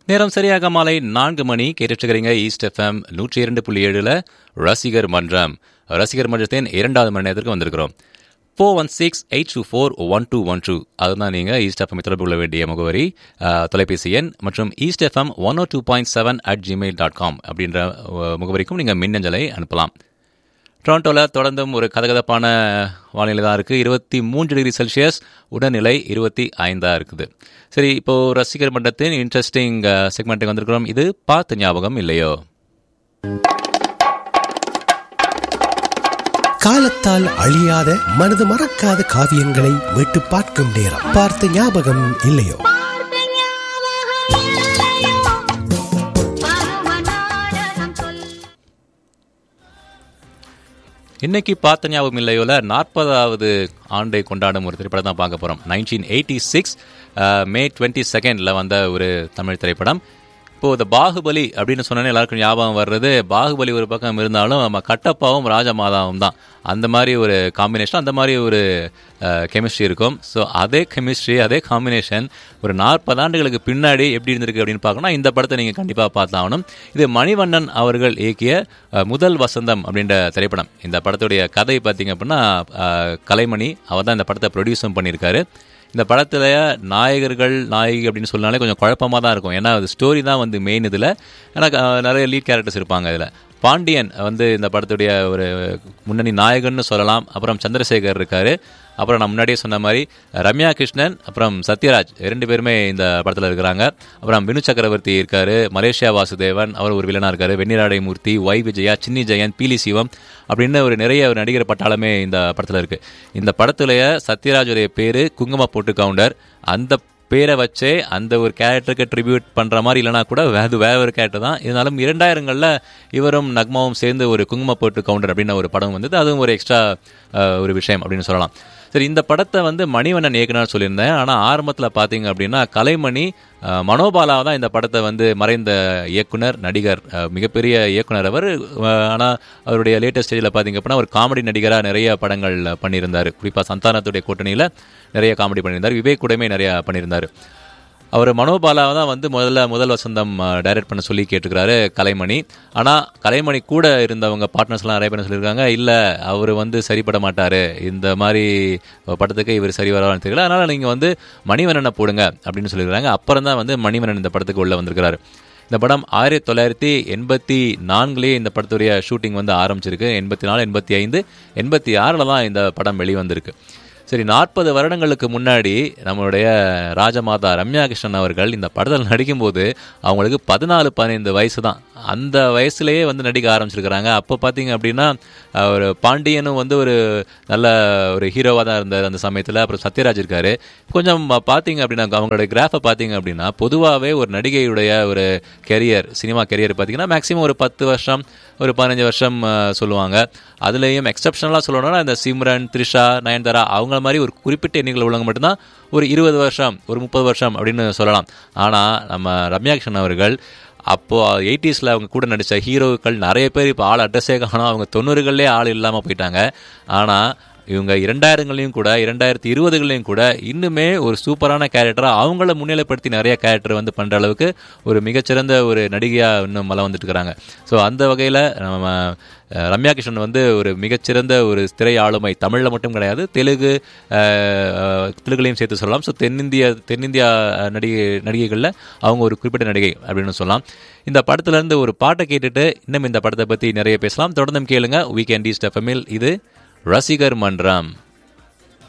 நேரம் சரியாக மாலை நான்கு மணி கேட்டுச்சுக்கிறீங்க ஈஸ்ட் எஃப்எம் நூற்றி இரண்டு புள்ளி ஏழுல ரசிகர் மன்றம் ரசிகர் மன்றத்தின் இரண்டாவது மணி நேரத்திற்கு வந்திருக்கிறோம் four one six eight two four one two one two அதுதான் நீங்கள் ஈஸ்ட் எஃப்எம் தொடர்பு கொள்ள வேண்டிய முகவரி அஹ், தொலைபேசி எண் மற்றும் east FM one O two point seven at Gmail dot com அப்படின்ற அஹ், முகவரிக்கும் நீங்கள் மின்னஞ்சலை அனுப்பலாம் டொரண்டோவில் தொடர்ந்தும் ஒரு கதகதப்பான வானிலை தான் இருக்குது இருபத்தி மூன்று டிகிரி செல்சியஸ் உடல்நிலை இருபத்தி ஐந்தாக இருக்குது சரி இப்போது ரசிகர் மன்றத்தின் இன்ட்ரெஸ்டிங் செக்மெண்ட்டுக்கு வந்திருக்கிறோம் இது பார்த்து ஞாபகம் இல்லையோ காலத்தால் அழியாத மனது மறக்காத காவியங்களை மீட்டு பார்க்கும் நேரம் பார்த்த ஞாபகம் இல்லையோ பார்த்த ஞாபகம் இல்லையோ பருவ நாடகம் சொல் இன்னைக்கு பார்த்த ஞாபகம் இல்லையோல நாற்பதாவது ஆண்டை கொண்டாடும் ஒரு திரைப்படம் தான் பார்க்க போகிறோம் nineteen eighty six May twenty செகண்டில் வந்த ஒரு தமிழ் திரைப்படம் இப்போது இந்த பாகுபலி அப்படின்னு சொன்னோன்னே எல்லாருக்கும் ஞாபகம் வர்றது பாகுபலி ஒரு பக்கம் இருந்தாலும் நம்ம கட்டப்பாவும் ராஜமாதாவும் தான் அந்த மாதிரி ஒரு காம்பினேஷன் அந்த மாதிரி ஒரு கெமிஸ்ட்ரி இருக்கும் ஸோ அதே கெமிஸ்ட்ரி அதே காம்பினேஷன் ஒரு நாற்பது ஆண்டுகளுக்கு பின்னாடி எப்படி இருந்திருக்கு அப்படின்னு பார்க்கணும்னா இந்த படத்தை நீங்கள் கண்டிப்பாக பார்த்தாகணும் இது மணிவண்ணன் அவர்கள் இயக்கிய அஹ், முதல் வசந்தம் அப்படின்ற திரைப்படம் இந்த படத்துடைய கதை பார்த்தீங்க அப்படின்னா அஹ், கலைமணி அவர் தான் இந்த படத்தை ப்ரொடியூஸும் பண்ணியிருக்காரு இந்த படத்தில் நாயகர்கள் நாயகி அப்படின்னு சொன்னாலே கொஞ்சம் குழப்பமாக தான் இருக்கும் ஏன்னா அது ஸ்டோரி தான் வந்து மெயின் இதில் எனக்கு அஹ், நிறைய லீட் கேரக்டர்ஸ் இருப்பாங்க இதில் பாண்டியன் வந்து இந்த படத்துடைய ஒரு முன்னணி நாயகன்னு சொல்லலாம் அப்புறம் சந்திரசேகர் இருக்காரு அப்புறம் நான் முன்னாடியே சொன்ன மாதிரி ரம்யா கிருஷ்ணன் அப்புறம் சத்யராஜ் ரெண்டு பேருமே இந்த படத்தில் இருக்கிறாங்க அப்புறம் வினு சக்கரவர்த்தி இருக்காரு மலேசியா வாசுதேவன் அவர் ஒரு வில்லனா இருக்காரு வெண்ணிராடை மூர்த்தி ஒய் விஜயா சின்னி ஜெயன் பீலி சிவம் அப்படின்னு ஒரு நிறைய ஒரு நடிகர் பட்டாளமே இந்த படத்தில் இருக்கு இந்த படத்துடைய சத்யராஜுடைய பேரு குங்கும போட்டு கவுண்டர் அந்த பேரை வச்சே அந்த ஒரு கேரக்டருக்கு ட்ரிபியூட் பண்ணுற மாதிரி இல்லைனா கூட அது வேற ஒரு கேரக்டர் தான் இருந்தாலும் இரண்டாயிரங்களில் இவரும் நக்மாவும் சேர்ந்து ஒரு குங்கும போட்டு கவுண்டர் அப்படின்னு ஒரு படம் வந்தது அதுவும் ஒரு எக்ஸ்ட்ரா ஒரு விஷயம் அப்படின்னு சொல்லலாம் சரி இந்த படத்தை வந்து மணிவண்ணன் இயக்குனர் சொல்லியிருந்தேன் ஆனால் ஆரம்பத்தில் பார்த்தீங்க அப்படின்னா கலைமணி அஹ், மனோபாலாவை தான் இந்த படத்தை வந்து மறைந்த இயக்குனர் நடிகர் அஹ், மிகப்பெரிய இயக்குனர் அவர் ஆனால் அவருடைய லேட்டஸ்ட் ஸ்டேஜில் பார்த்தீங்க அப்படின்னா ஒரு காமெடி நடிகராக நிறைய படங்கள் பண்ணியிருந்தார் குறிப்பாக சந்தானத்துடைய கூட்டணியில் நிறைய காமெடி பண்ணியிருந்தார் விவேக் கூடமே நிறைய பண்ணியிருந்தார் அவர் மனோபாலாவை தான் வந்து முதல்ல முதல் வசந்தம் டைரக்ட் பண்ண சொல்லி கேட்டுக்கிறாரு கலைமணி ஆனால் கலைமணி கூட இருந்தவங்க பார்ட்னர்ஸ்லாம் நிறைய பேர் சொல்லியிருக்காங்க இல்லை அவர் வந்து சரிப்பட மாட்டார் இந்த மாதிரி படத்துக்கு இவர் சரி வரவான்னு தெரியல அதனால் நீங்கள் வந்து மணிவண்ணனை போடுங்க அப்படின்னு சொல்லியிருக்காங்க அப்புறம் தான் வந்து மணிவண்ணன் இந்த படத்துக்கு உள்ளே வந்திருக்கிறாரு இந்த படம் ஆயிரத்தி தொள்ளாயிரத்தி எண்பத்தி நான்குலேயே இந்த படத்துடைய ஷூட்டிங் வந்து ஆரம்பிச்சிருக்கு எண்பத்தி நாலு எண்பத்தி ஐந்து எண்பத்தி ஆறில் தான் இந்த படம் வெளிவந்திருக்கு சரி நாற்பது வருடங்களுக்கு முன்னாடி நம்மளுடைய ராஜமாதா ரம்யா கிருஷ்ணன் அவர்கள் இந்த படத்தில் நடிக்கும்போது அவங்களுக்கு பதினாலு பதினைந்து வயசு தான் அந்த வயசுலேயே வந்து நடிக்க ஆரம்பிச்சிருக்கிறாங்க அப்போ பார்த்தீங்க அப்படின்னா ஒரு பாண்டியனும் வந்து ஒரு நல்ல ஒரு ஹீரோவாக தான் இருந்தார் அந்த சமயத்தில் அப்புறம் சத்யராஜ் இருக்காரு கொஞ்சம் பார்த்தீங்க அப்படின்னா அவங்களோட கிராஃபை பார்த்தீங்க அப்படின்னா பொதுவாகவே ஒரு நடிகையுடைய ஒரு கெரியர் சினிமா கெரியர் பார்த்தீங்கன்னா மேக்ஸிமம் ஒரு பத்து வருஷம் ஒரு பதினஞ்சு வருஷம் அஹ், சொல்லுவாங்க அதுலேயும் எக்ஸப்ஷனலாக சொல்லணும்னா இந்த சிம்ரன் த்ரிஷா நயன்தாரா அவங்கள மாதிரி ஒரு குறிப்பிட்ட எண்ணிக்கையில் உள்ளவங்க மட்டும்தான் ஒரு இருபது வருஷம் ஒரு முப்பது வருஷம் அப்படின்னு சொல்லலாம் ஆனால் நம்ம ரம்யா கிருஷ்ணன் அவர்கள் அப்போது எயிட்டிஸில் அவங்க கூட நடித்த ஹீரோக்கள் நிறைய பேர் இப்போ ஆள் அட்ரஸே காணும் அவங்க தொண்ணூறுகள்லேயே ஆள் இல்லாமல் போயிட்டாங்க ஆனால் இவங்க இரண்டாயிரங்களையும் கூட இரண்டாயிரத்தி இருபதுகளையும் கூட இன்னுமே ஒரு சூப்பரான கேரக்டராக அவங்கள முன்னிலைப்படுத்தி நிறைய கேரக்டர் வந்து பண்ணுற அளவுக்கு ஒரு மிகச்சிறந்த ஒரு நடிகையாக இன்னும் மலம் வந்துட்டு இருக்கிறாங்க ஸோ அந்த வகையில் நம்ம அஹ், ரம்யா கிருஷ்ணன் வந்து ஒரு மிகச்சிறந்த ஒரு திரை ஆளுமை தமிழில் மட்டும் கிடையாது தெலுங்கு அஹ், அஹ், தெலுங்குலையும் சேர்த்து சொல்லலாம் ஸோ தென்னிந்திய தென்னிந்தியா அஹ், நடிகை நடிகைகளில் அவங்க ஒரு குறிப்பிட்ட நடிகை அப்படின்னு சொல்லலாம் இந்த படத்துலேருந்து ஒரு பாட்டை கேட்டுட்டு இன்னும் இந்த படத்தை பற்றி நிறைய பேசலாம் தொடர்ந்தும் கேளுங்க வீக்கெண்ட் ஈஸ்ட் எஃப்எம்மில் இது ரசிகர் மன்றம்